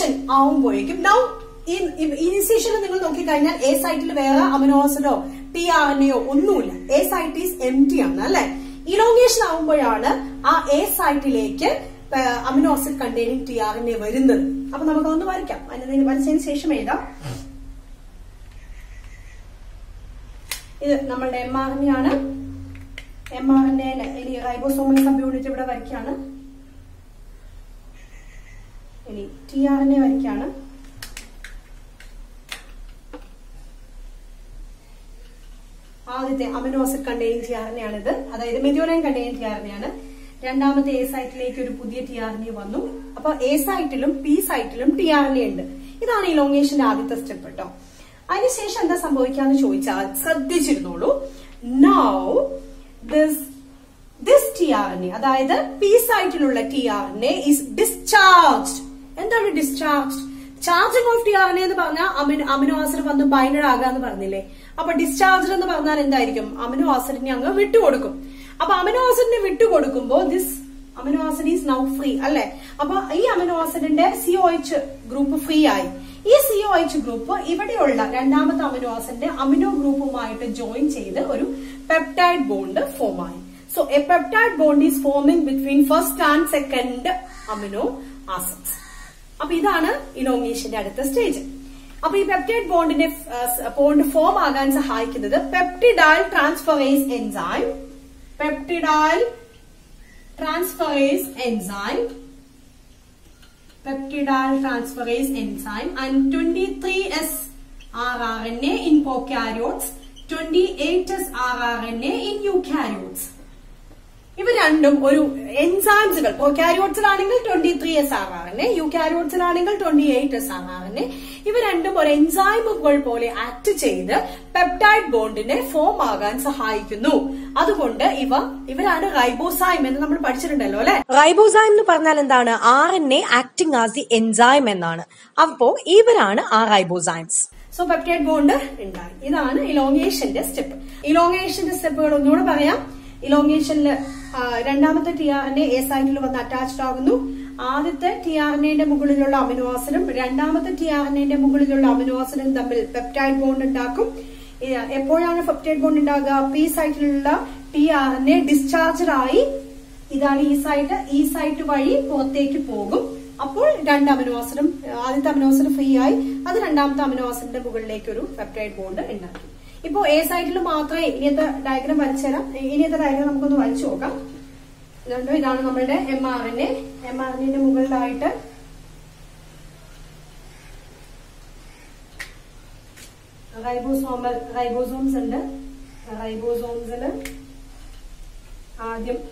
Innovation ആവുമ്പോഴേക്കും now ഇനിസിയേഷനിൽ നിങ്ങൾ നോക്കിക്കഴിഞ്ഞാൽ എ സൈറ്റിൽ വേറെ അമിനോ ആസിഡോ ടി ആർ എൻ എയോ ഒന്നുമില്ല A site is M T ആണ് അല്ലെ ഇലോങ്ങേഷൻ ആവുമ്പോഴാണ് ആ എ സൈറ്റിലേക്ക് amino acid containing T R N A വരുന്നത് അപ്പൊ നമുക്കൊന്ന് വരയ്ക്കാം അതിന് വരച്ചതിന് ശേഷം എഴുതാം ഇത് നമ്മളുടെ എം ആർ എൻ എ ആണ് എം ആർ എൻ എ ഇനി റൈബോസോമൽ സബ് യൂണിറ്റ് ഇവിടെ വരയ്ക്കാണ് ഇനി ടി ആർ എൻ എ വരയ്ക്കാണ് ആദ്യത്തെ amino acid containing T R N ആണിത് അതായത് methionine containing T R N ആണ് രണ്ടാമത്തെ എ സൈറ്റിലേക്ക് ഒരു പുതിയ ടി ആർ എൻ എ വന്നു അപ്പൊ എ സൈറ്റിലും പി സൈറ്റിലും ടി ആർ എൻ എ ഉണ്ട് ഇതാണ് ഇലോങ്ങേഷന്റെ ആദ്യത്തെ സ്റ്റെപ്പ് കേട്ടോ അതിനുശേഷം എന്താ സംഭവിക്കാന്ന് ചോദിച്ചാൽ ശ്രദ്ധിച്ചിരുന്നോളൂ now this this T R N A അതായത് പി സൈറ്റിലുള്ള T R N A is discharge എന്താണ് discharge charging of T R N എന്ന് പറഞ്ഞാൽ അമിനോ ആസിഡ് വന്ന് ബൈൻഡഡ് ആകാന്ന് പറഞ്ഞില്ലേ അപ്പൊ ഡിസ്ചാർജ് എന്ന് പറഞ്ഞാൽ എന്തായിരിക്കും അമിനോ ആസിഡിനെ അങ്ങ് വിട്ടുകൊടുക്കും അപ്പൊ അമിനോ ആസിഡിനെ വിട്ടുകൊടുക്കുമ്പോൾ this amino acid is now free അല്ലെ അപ്പൊ ഈ അമിനോ ആസിഡിന്റെ സിഒ എച്ച് ഗ്രൂപ്പ് ഫ്രീ ആയി ഈ സിഒ എച്ച് ഗ്രൂപ്പ് ഇവിടെയുള്ള രണ്ടാമത്തെ അമിനോ ആസിഡിന്റെ അമിനോ ഗ്രൂപ്പുമായിട്ട് ജോയിൻ ചെയ്ത് ഒരു പെപ്റ്റൈഡ് ബോണ്ട് ഫോം ആയി so a peptide bond is forming between first and second amino acids അപ്പൊ ഇതാണ് ഇലോങ്ങേഷന്റെ അടുത്ത സ്റ്റേജ് അപ്പൊ ഈ പെപ്റ്റൈഡ് ബോണ്ടിന്റെ ബോണ്ട് ഫോം ആകാൻ സഹായിക്കുന്നത് peptidyl transferase enzyme peptidyl transferase enzyme peptidyl transferase enzyme and 23S rRNA in prokaryotes, 28S rRNA in eukaryotes. ഇവ രണ്ടും ഒരു എൻസൈംസുകൾ പ്രൊക്കാരിയോട്സിലാണെങ്കിൽ twenty three S R R N A യുക്കാരിയോട്സിലാണെങ്കിൽ twenty eight S R R N A ഇവ രണ്ടും ഒരു എൻസൈമുകൾ പോലെ ആക്ട് ചെയ്ത് പെപ്റ്റൈഡ് ബോണ്ടിനെ ഫോം ആകാൻ സഹായിക്കുന്നു അതുകൊണ്ട് ഇവ ഇവരാണ് റൈബോസൈം എന്ന് നമ്മൾ പഠിച്ചിട്ടുണ്ടല്ലോ അല്ലെ റൈബോസൈം എന്ന് പറഞ്ഞാൽ എന്താണ് R N A acting as the enzyme എന്നാണ് അപ്പോ ഇവരാണ് ആ റൈബോസൈംസ് സോ പെപ്റ്റൈഡ് ബോണ്ട് ഉണ്ടായി ഇതാണ് ഇലോങ്ങേഷന്റെ സ്റ്റെപ്പ് ഇലോങ്ങേഷന്റെ സ്റ്റെപ്പുകൾ ഒന്നുകൂടെ പറയാം ഇലോങ്ങേഷനിൽ രണ്ടാമത്തെ ടി ആർ എൻ എ സൈറ്റിൽ വന്ന് അറ്റാച്ച്ഡ് ആകുന്നു ആദ്യത്തെ ടി ആർ എൻ എന്റെ മുകളിലുള്ള അമിനോ ആസിഡും രണ്ടാമത്തെ ടി ആർ എൻ എന്റെ മുകളിലുള്ള അമിനോ ആസിഡും തമ്മിൽ പെപ്റ്റൈഡ് ബോണ്ട് ഉണ്ടാക്കും എപ്പോഴാണ് പെപ്റ്റൈഡ് ബോണ്ട് ഉണ്ടാകുക പി സൈറ്റിലുള്ള T R N A discharged ആയി ഇതാണ് ഈ സൈറ്റ് ഈ സൈറ്റ് വഴി പുറത്തേക്ക് പോകും അപ്പോൾ രണ്ട് അമിനോ ആസിഡും ആദ്യത്തെ അമിനോ ആസിഡ് ഫ്രീ ആയി അത് രണ്ടാമത്തെ അമിനോ ആസിഡിന്റെ മുകളിലേക്ക് ഒരു പെപ്റ്റൈഡ് ബോണ്ട് ഉണ്ടാക്കി ഇപ്പോ എ സൈറ്റിൽ മാത്രമേ ഇനിയത്തെ ഡയഗ്രാം വരച്ചുതരാം ഇനിയത്തെ ഡയഗ്രാം നമുക്കൊന്ന് വരച്ചു നോക്കാം ഇതുകൊണ്ട് ഇതാണ് നമ്മളുടെ M R N A M R എന്റെ മുകളിലായിട്ട് റൈബോസോമൽ റൈബോസോംസ് ഉണ്ട് റൈബോസോംസില് ആദ്യം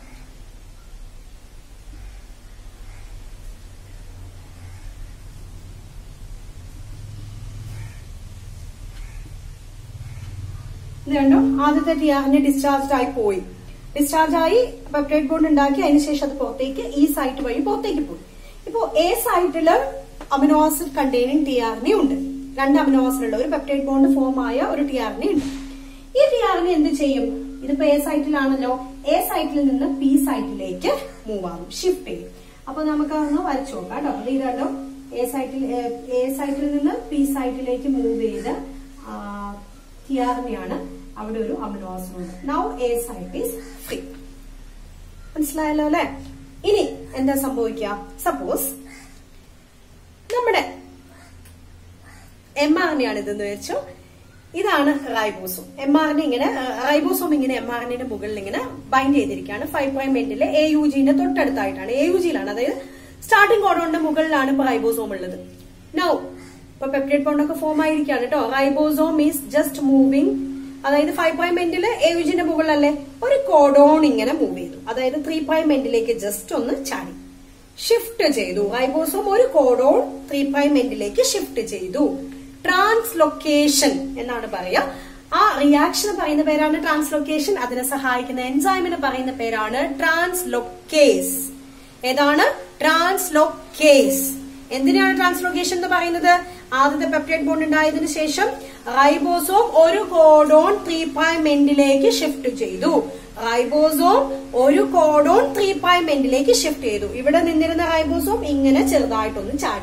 ഇത് കണ്ടോ ആദ്യത്തെ ടി ആറിനെ ഡിസ്ചാർജ് ആയി പോയി ഡിസ്ചാർജ് ആയി പെപ്റ്റൈഡ് ബോണ്ട് ഉണ്ടാക്കി അതിനുശേഷം അത് പുറത്തേക്ക് ഈ സൈറ്റ് വഴി പുറത്തേക്ക് പോയി ഇപ്പോ എ സൈറ്റില് അമിനോ ആസിഡ് കണ്ടെയ്നിങ് ടി ആറിനെ ഉണ്ട് രണ്ട് അമിനോ ആസിഡ് ഉള്ള ഒരു പെപ്റ്റൈഡ് ബോണ്ട് ഫോം ആയ ഒരു ടി ആറിനെ ഉണ്ട് ഈ ടി ആറിനെ എന്ത് ചെയ്യും ഇതിപ്പോ എ സൈറ്റിലാണല്ലോ എ സൈറ്റിൽ നിന്ന് പി സൈറ്റിലേക്ക് മൂവ് ആകും ഷിഫ്റ്റ് ചെയ്യും അപ്പൊ നമുക്ക് അതൊന്ന് വരച്ചു നോക്കാം കേട്ടോ അത് ഇതാണ്ടോ എ സൈറ്റിൽ എ സൈറ്റിൽ നിന്ന് പി സൈറ്റിലേക്ക് മൂവ് ചെയ്ത് ടിആറിനെയാണ് അവിടെ ഒരു അമിനോ ആസിഡ് ഉണ്ട് now A site is free മനസ്സിലായല്ലോ അല്ലെ ഇനി എന്താ സംഭവിക്കുക സപ്പോസ് നമ്മുടെ എം ആർ ആണ് ഇതെന്ന് വെച്ചു ഇതാണ് റൈബോസോം എം ആറിന് ഇങ്ങനെ റൈബോസോം ഇങ്ങനെ എം ആറിന്റെ മുകളിൽ ഇങ്ങനെ ബൈൻഡ് ചെയ്തിരിക്കുകയാണ് ഫൈവ് പോയിന്റ് എൻഡിലെ എ യു ജിന്റെ തൊട്ടടുത്തായിട്ടാണ് എ യു ജിയിലാണ് അതായത് സ്റ്റാർട്ടിംഗ് കോഡോണിന്റെ മുകളിലാണ് ഇപ്പൊ റൈബോസോം ഉള്ളത് നൗ ഇപ്പൊ പെപ്റ്റൈഡ് ബോണ്ട് ഒക്കെ ഫോം ആയിരിക്കാണ് കേട്ടോ റൈബോസോം ഈസ് ജസ്റ്റ് മൂവിങ് അതായത് ഫൈവ് പ്രൈം എൻഡില് എവിജിന്റെ മുകളിലല്ലേ ഒരു കോഡോൺ ഇങ്ങനെ മൂവ് ചെയ്തു അതായത് ത്രീ പ്രൈം എൻഡിലേക്ക് ജസ്റ്റ് ഒന്ന് ചാടി ഷിഫ്റ്റ് ചെയ്തു റൈബോസോം ഒരു കോഡോൺ ത്രീ പ്രൈം എൻഡിലേക്ക് ഷിഫ്റ്റ് ചെയ്തു ട്രാൻസ്ലൊക്കേഷൻ എന്നാണ് പറയാ ആ റിയാക്ഷൻ പറയുന്ന പേരാണ് ട്രാൻസ്ലൊക്കേഷൻ അതിനെ സഹായിക്കുന്ന എൻസൈമിന് പറയുന്ന പേരാണ് ട്രാൻസ്ലൊക്കേസ് ഏതാണ് ട്രാൻസ്ലൊക്കേസ് എന്തിനാണ് ട്രാൻസ്ലൊക്കേഷൻ എന്ന് പറയുന്നത് ആദ്യത്തെ പെപ്റ്റൈഡ് ബോണ്ട് ഉണ്ടായതിനു ശേഷം റൈബോസോം ഒരു കോഡോൺ ത്രീ പ്രൈം എൻഡിലേക്ക് ഷിഫ്റ്റ് ചെയ്തു റൈബോസോം ഒരു കോഡോൺ ത്രീ പ്രൈം എൻഡിലേക്ക് ഷിഫ്റ്റ് ചെയ്തു ഇവിടെ നിന്നിരുന്ന റൈബോസോം ഇങ്ങനെ ചെറുതായിട്ടൊന്ന് ചാടി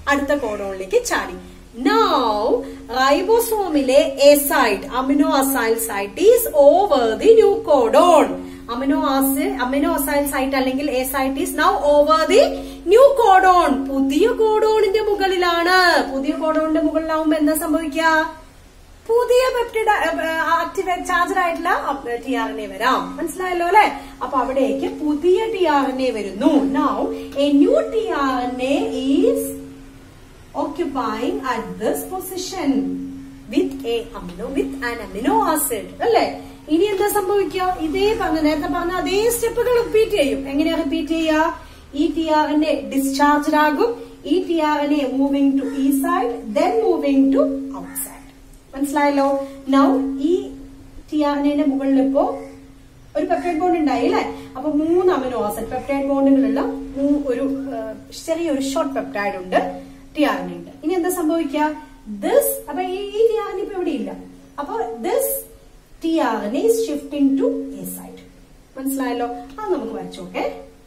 അടുത്ത കോഡോണിലേക്ക് ചാടി നൗ റൈബോസോമിലെ A site amino acyl site is over the new codon amino acid amino acyl site അല്ലെങ്കിൽ A site is now over the new codon പുതിയ കോഡോണിന്റെ മുകളിലാണ് പുതിയ കോഡോണിന്റെ മുകളിലാവുമ്പോ എന്താ സംഭവിക്കുക പുതിയ പെപ്റ്റിഡ് ആക്ടിവേറ്റ് ചാർജർ ആയിട്ടുള്ള ടി ആർ എൻ എ വരാം മനസ്സിലായല്ലോ അല്ലെ അപ്പൊ അവിടേക്ക് പുതിയ ടി ആർ എൻ എ വരുന്നു now a new T R N A is occupying at this position with a amino with an amino acid അല്ലേ ഇനി എന്താ സംഭവിക്കുക ഇതേ പറഞ്ഞ നേരത്തെ പറഞ്ഞ അതേ സ്റ്റെപ്പുകൾ റിപ്പീറ്റ് ചെയ്യും എങ്ങനെയാ റിപ്പീറ്റ് ചെയ്യുക ഈ T R N A discharge ആകും ഈ T R N A moving to ഈ side then moving to outside മനസ്സിലായല്ലോ നൗ ഈ ടി ആർ എൻ എന്റെ മുകളിൽ ഇപ്പോ ഒരു പെപ്റ്റൈഡ് ബോണ്ട് ഉണ്ടായി അല്ലെ അപ്പൊ മൂന്ന് അമിനോ ആസിഡ് പെപ്റ്റൈഡ് ബോണ്ടുകളുള്ള മൂ- ഒരു ആ, ചെറിയൊരു ഷോർട്ട് പെപ്റ്റൈഡ് ഉണ്ട് ടി ആർ എൻ ഉണ്ട് ഇനി എന്താ സംഭവിക്കുക ദിസ് അപ്പൊ ഈ ടി ആർ എൻ ഇപ്പൊ ഇവിടെ ഇല്ല അപ്പൊ this T R N is shifting to A side മനസ്സിലായല്ലോ അത് നമുക്ക് വരച്ചോക്കെ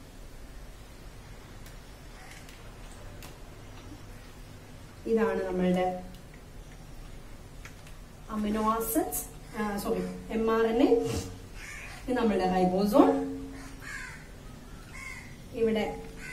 ഇതാണ് നമ്മളുടെ amino acids sorry M R N A ഇത് നമ്മളുടെ റൈബോസോൺ ഇവിടെ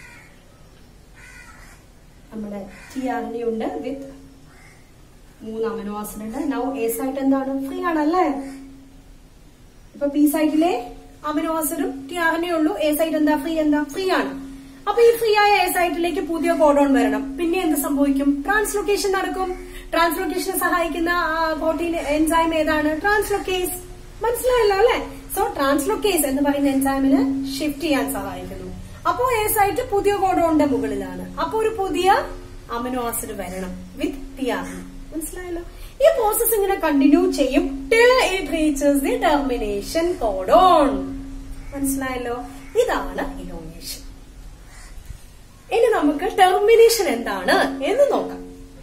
നമ്മുടെ ടി ആർ എൻ ഉണ്ട് വിത്ത് മൂന്ന് അമിനോ ആസിഡ് ഉണ്ട് നൗ എ സൈറ്റ് എന്താണ് ഫ്രീ ആണല്ലേ ഇപ്പൊ പി സൈറ്റിലെ അമിനോ ആസിഡും ടി ആർ എൻ ഉള്ളൂ എ സൈറ്റ് എന്താ ഫ്രീ എന്താ ഫ്രീ ആണ് അപ്പൊ ഈ ഫ്രീ ആയ എ സൈറ്റിലേക്ക് പുതിയ കോഡോൺ വരണം പിന്നെ എന്ത് സംഭവിക്കും ട്രാൻസ്ലൊക്കേഷൻ നടക്കും ട്രാൻസ്ലൊക്കേഷനെ സഹായിക്കുന്ന പ്രോട്ടീൻ എൻസൈം ഏതാണ് ട്രാൻസ്ലൊക്കേസ് മനസ്സിലായല്ലോ അല്ലെ സോ ട്രാൻസ്ലൊക്കേസ് എന്ന് പറയുന്ന എൻസൈമിന് ഷിഫ്റ്റ് ചെയ്യാൻ സഹായിക്കുന്നു അപ്പോ എ സൈറ്റ് പുതിയ കോഡോണിന്റെ മുകളിലാണ് അപ്പൊ ഒരു പുതിയ അമിനോ ആസിഡ് വരണം വിത്ത് ടി ആർ മനസ്സിലായല്ലോ ഈ പ്രോസസ് ഇങ്ങനെ കണ്ടിന്യൂ ചെയ്യും till it reaches the termination codon മനസ്സിലായല്ലോ ഇതാണ് ഇലോങ്ങേഷൻ ഇനി നമുക്ക് ടെർമിനേഷൻ എന്താണ് എന്ന് നോക്കാം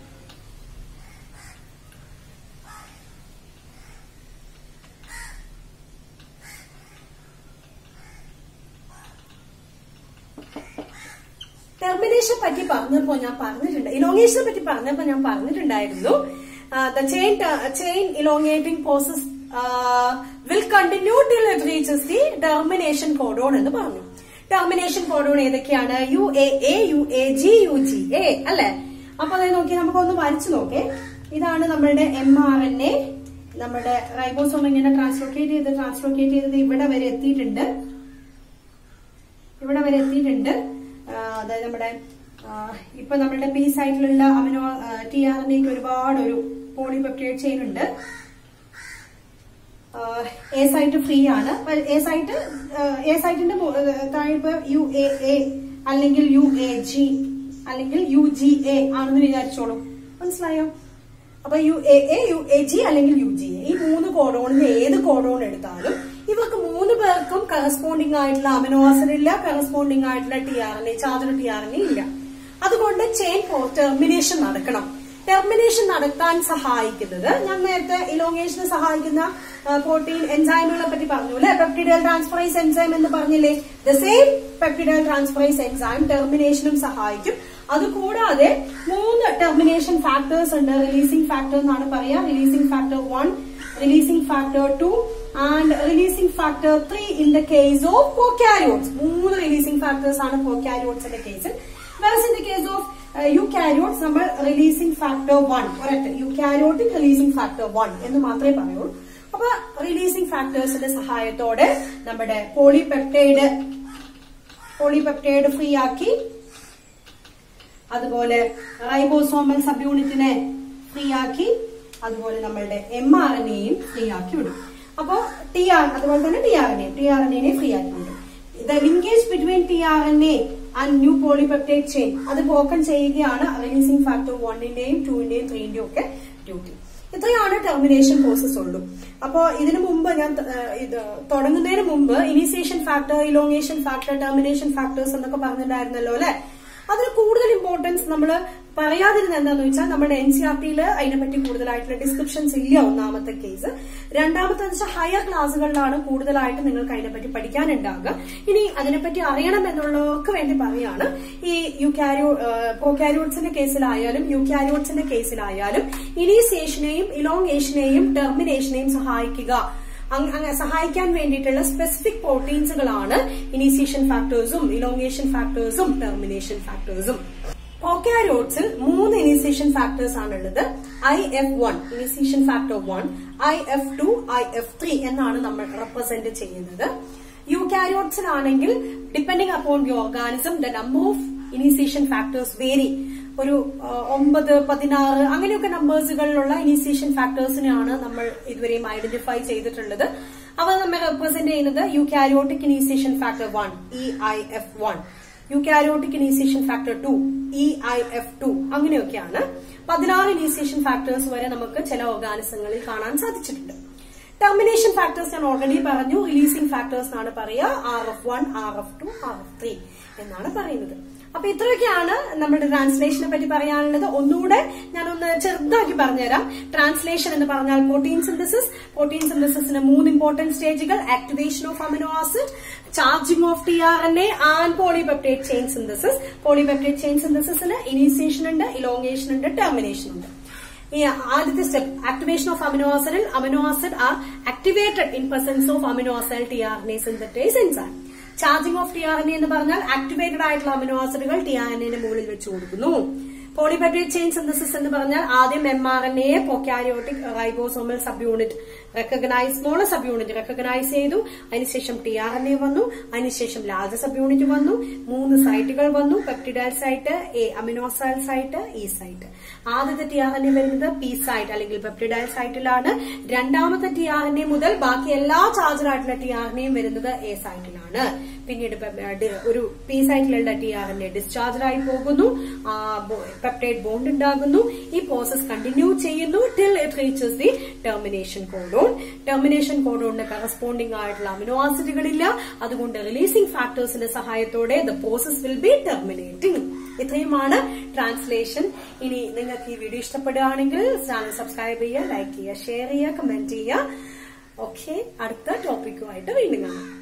ടെർമിനേഷൻ പറ്റി പറഞ്ഞപ്പോ ഞാൻ പറഞ്ഞിട്ടുണ്ട് ഇലോങ്ങേഷനെ പറ്റി പറഞ്ഞപ്പോ ഞാൻ പറഞ്ഞിട്ടുണ്ടായിരുന്നു the chain chain elongating process will continue till it reaches the termination codon എന്ന് പറഞ്ഞു ടെർമിനേഷൻ കോഡോൺ ഏതൊക്കെയാണ് U A A U A G U G A അല്ലെ അപ്പൊ അതായത് നോക്കി നമുക്കൊന്ന് വരച്ചു നോക്കേ ഇതാണ് നമ്മളുടെ എം ആർ എൻ എ നമ്മുടെ റൈബോസോം ഇങ്ങനെ ട്രാൻസ്ലോക്കേറ്റ് ചെയ്ത് ട്രാൻസ്ലോക്കേറ്റ് ചെയ്തത് ഇവിടെ വരെ എത്തിയിട്ടുണ്ട് ഇവിടെ വരെ എത്തിയിട്ടുണ്ട് ആ, അതായത് നമ്മുടെ ആ, ഇപ്പൊ നമ്മുടെ പി സൈറ്റിലുള്ള അമിനോ ടി ആർ എൻ ഒരുപാട് ഒരു പോളിപെപ്റ്റൈഡ് ചെയിൻ ഉണ്ട് എ സൈറ്റ് ഫ്രീ ആണ് എ സൈറ്റ് എ സൈറ്റിന്റെ മു- ഏഹ് താഴെ ഇപ്പൊ യു എ എ അല്ലെങ്കിൽ യു എ ജി അല്ലെങ്കിൽ യു ജി എ ആണെന്ന് വിചാരിച്ചോളൂ മനസ്സിലായോ അപ്പൊ U A A U A G അല്ലെങ്കിൽ യു ജി എ ഈ മൂന്ന് കോഡോണിൽ ഏത് കോഡോൺ എടുത്താലും ഇവർക്ക് മൂന്ന് പേർക്കും കറസ്പോണ്ടിങ് ആയിട്ടുള്ള അമിനോ ആസിഡ് ഇല്ല കറസ്പോണ്ടിങ് ആയിട്ടുള്ള T R N A charge T R N A ഇല്ല അതുകൊണ്ട് ചെയിൻ ടെർമിനേഷൻ നടക്കണം ടെർമിനേഷൻ നടത്താൻ സഹായിക്കുന്നത് ഞാൻ നേരത്തെ ഇലോങ്ങേഷന് സഹായിക്കുന്ന പ്രോട്ടീൻ എൻസൈമുകളെ പറ്റി പറഞ്ഞു അല്ലെ പെപ്റ്റിഡൽ ട്രാൻസ്ഫറൈസ് എൻസൈം എന്ന് പറഞ്ഞില്ലേ the same peptidyl transferase enzyme ടെർമിനേഷനും സഹായിക്കും അതുകൂടാതെ മൂന്ന് ടെർമിനേഷൻ ഫാക്ടേഴ്സ് ഉണ്ട് റിലീസിംഗ് ഫാക്ടർ എന്നാണ് പറയാ releasing factor one releasing factor two and releasing factor three in the case of prokaryotes മൂന്ന് റിലീസിംഗ് ഫാക്ടേഴ്സ് ആണ് പ്രോക്യാരിയോട്സിന്റെ കേസിൽ whereas in the case of eukaryotes നമ്മൾ റിലീസിംഗ് ഫാക്ടർ വൺ ഒരൊറ്റ യുക്യാരിയോട്ടിക് റിലീസിംഗ് ഫാക്ടർ വൺ എന്ന് മാത്രമേ പറയുള്ളൂ അപ്പൊ റിലീസിംഗ് ഫാക്ടേഴ്സിന്റെ സഹായത്തോടെ നമ്മുടെ പോളിപെപ്റ്റൈഡ് പോളിപെപ്റ്റൈഡ് ഫ്രീ ആക്കി അതുപോലെ റൈബോസോമൽ സബ് യൂണിറ്റിനെ ഫ്രീ ആക്കി അതുപോലെ നമ്മളുടെ എം ആർ എൻ എയും ഫ്രീ ആക്കി വിടും അപ്പോ ടി ആർ അതുപോലെ തന്നെ T R N A T R N എനെ ഫ്രീ ആക്കി വിടും the linkage between T R N A and new polypeptide chain അത് ബ്രോക്കൺ ചെയ്യുകയാണ് റിലീസിംഗ് ഫാക്ടർ വണ്ണിന്റെയും ടൂവിന്റെയും ത്രീന്റെയും ഒക്കെ ഡ്യൂട്ടി ഇത്രയാണ് ടെർമിനേഷൻ പ്രോസസ് ഉള്ളൂ അപ്പോ ഇതിനു മുമ്പ് ഞാൻ ഏഹ്, ഇത് തുടങ്ങുന്നതിന് മുമ്പ് initiation factor elongation factor termination factors എന്നൊക്കെ പറഞ്ഞിട്ടുണ്ടായിരുന്നല്ലോ അല്ലെ അതിന് കൂടുതൽ ഇമ്പോർട്ടൻസ് നമ്മൾ പറയാതിരുന്ന എന്താന്ന് വെച്ചാൽ നമ്മുടെ എൻ സി ആർ ടിയിൽ അതിനെപ്പറ്റി കൂടുതലായിട്ടുള്ള ഡിസ്ക്രിപ്ഷൻസ് ഇല്ല ഒന്നാമത്തെ കേസ് രണ്ടാമത്തെ വെച്ചാൽ ഹയർ ക്ലാസ്സുകളിലാണ് കൂടുതലായിട്ട് നിങ്ങൾക്ക് അതിനെപ്പറ്റി പഠിക്കാനുണ്ടാകുക ഇനി അതിനെപ്പറ്റി അറിയണം എന്നുള്ളവർക്ക് വേണ്ടി പറയാണ് ഈ യുക്കാരിയോ പ്രോകാരിയോട്സിന്റെ കേസിലായാലും യുക്കാരിയോട്സിന്റെ കേസിലായാലും ഇനീസിയേഷനെയും ഇലോങ്ങേഷനെയും ടെർമിനേഷനെയും സഹായിക്കുക അങ് അങ്ങ് സഹായിക്കാൻ വേണ്ടിയിട്ടുള്ള സ്പെസിഫിക് പ്രോട്ടീൻസുകളാണ് ഇനീസിയേഷൻ ഫാക്ടേഴ്സും ഇലോങ്ങേഷൻ ഫാക്ടേഴ്സും ടെർമിനേഷൻ ഫാക്ടേഴ്സും പ്രോകാരിയോട്സിൽ മൂന്ന് ഇനീസിയേഷൻ ഫാക്ടേഴ്സ് ആണുള്ളത് I F one initiation factor one I F two I F three എന്നാണ് നമ്മൾ റെപ്രസെന്റ് ചെയ്യുന്നത് യൂകാരിയോട്സിലാണെങ്കിൽ depending upon the organism the number of initiation factors vary ഒരു ആ, ഒമ്പത് പതിനാറ് അങ്ങനെയൊക്കെ നമ്പേഴ്സുകളിലുള്ള ഇനീസിയേഷൻ ഫാക്ടേഴ്സിനെയാണ് നമ്മൾ ഇതുവരെയും ഐഡന്റിഫൈ ചെയ്തിട്ടുള്ളത് അവ നമ്മെ റെപ്രസെന്റ് ചെയ്യുന്നത് eukaryotic initiation factor one E I F one eukaryotic initiation factor two E I F two അങ്ങനെയൊക്കെയാണ് പതിനാറ് ഇനീസിയേഷൻ ഫാക്ടേഴ്സ് വരെ നമുക്ക് ചില ഓർഗാനിസങ്ങളിൽ കാണാൻ സാധിച്ചിട്ടുണ്ട് ടെർമിനേഷൻ ഫാക്ടേഴ്സ് ഞാൻ ഓൾറെഡി പറഞ്ഞു റിലീസിംഗ് ഫാക്ടേഴ്സ് എന്നാണ് പറയുക R F one R F two R F three എന്നാണ് പറയുന്നത് അപ്പൊ ഇത്രയൊക്കെയാണ് നമ്മുടെ ട്രാൻസ്ലേഷനെ പറ്റി പറയാനുള്ളത് ഒന്നുകൂടെ ഞാനൊന്ന് ചെറുതാക്കി പറഞ്ഞുതരാം ട്രാൻസ്ലേഷൻ എന്ന് പറഞ്ഞാൽ പ്രോട്ടീൻ സിന്തസിസ് പ്രോട്ടീൻ സിന്തസിസിന് മൂന്ന് ഇമ്പോർട്ടന്റ് സ്റ്റേജുകൾ activation of amino acid charging of T R N A and polypeptide chain synthesis polypeptide chain സിന്തസിസിന് ഇനീസിയേഷൻ ഉണ്ട് ഇലോങ്ങേഷൻ ഉണ്ട് ടെർമിനേഷൻ ഉണ്ട് ഈ ആദ്യത്തെ സ്റ്റെപ്പ് ആക്ടിവേഷൻ ഓഫ് അമിനോ ആസിഡിൽ amino acid are activated in presence of amino acid T R N A synthetase enzyme charging of T R N A എന്ന് പറഞ്ഞാൽ activated ആയിട്ടുള്ള അമിനോ ആസിഡുകൾ ടി ആർ എൻ എന്റെ മുകളിൽ വെച്ച് കൊടുക്കുന്നു പോളിപെപ്റ്റൈഡ് ചെയിൻ സിന്തസിസ് എന്ന് പറഞ്ഞാൽ ആദ്യം M R N A prokaryotic ribosomal subunit recognise smaller subunit recognise ചെയ്തു അതിനുശേഷം ടി ആർ എൻ എ വന്നു അതിനുശേഷം ലാർജ് സബ് യൂണിറ്റ് വന്നു മൂന്ന് സൈറ്റുകൾ വന്നു peptidyl site A aminoacyl site E site ആദ്യത്തെ ടി ആർ എൻ എ വരുന്നത് പി സൈറ്റ് അല്ലെങ്കിൽ പെപ്റ്റിഡൈൽ സൈറ്റിലാണ് രണ്ടാമത്തെ ടി ആർ എൻ എ മുതൽ ബാക്കി എല്ലാ ചാർജറായിട്ടുള്ള ടി ആർ എൻ എയും വരുന്നത് എ സൈറ്റിലാണ് പിന്നീട് പെ- ഡി- ഒരു പി സൈറ്റിലുള്ള ടി ആർ എൻ എ ഡിസ്ചാർജറായി പോകുന്നു പെപ്റ്റൈഡ് ബോണ്ട് ഉണ്ടാകുന്നു ഈ പ്രോസസ് കണ്ടിന്യൂ ചെയ്യുന്നു till it reaches the termination codon termination കോഡോണിന് കറസ്പോണ്ടിങ് ആയിട്ടുള്ള അമിനോ ആസിഡുകളില്ല അതുകൊണ്ട് റിലീസിംഗ് ഫാക്ടേഴ്സിന്റെ സഹായത്തോടെ the process will be terminating ഇത്രയുമാണ് ട്രാൻസ്ലേഷൻ ഇനി നിങ്ങൾക്ക് ഈ വീഡിയോ ഇഷ്ടപ്പെടുകയാണെങ്കിൽ ചാനൽ സബ്സ്ക്രൈബ് ചെയ്യുക ലൈക്ക് ചെയ്യുക ഷെയർ ചെയ്യുക കമന്റ് ചെയ്യുക ഓക്കെ അടുത്ത ടോപ്പിക്കുമായിട്ട് വീണ്ടും കാണാം